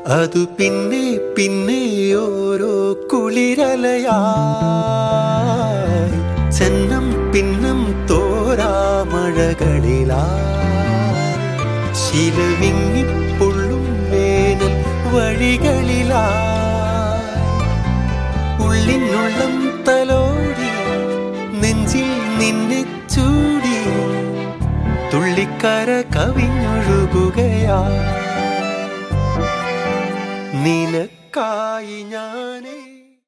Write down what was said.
അതു പിന്നെ പിന്നെ ഓരോ കുളിരലയായി ചെന്നം പിന്നം തോരാ മഴകളിലാ ശിലവിങ്ങിപ്പൊള്ളും വേനൽ വഴികളിലാ ഉള്ളിനുള്ളം തലോടി നെഞ്ചിൽ നിന്നെ ചൂടി തുള്ളിക്കര കവിഞ്ഞൊഴുകുകയാ നിനക്കായി ഞാനേ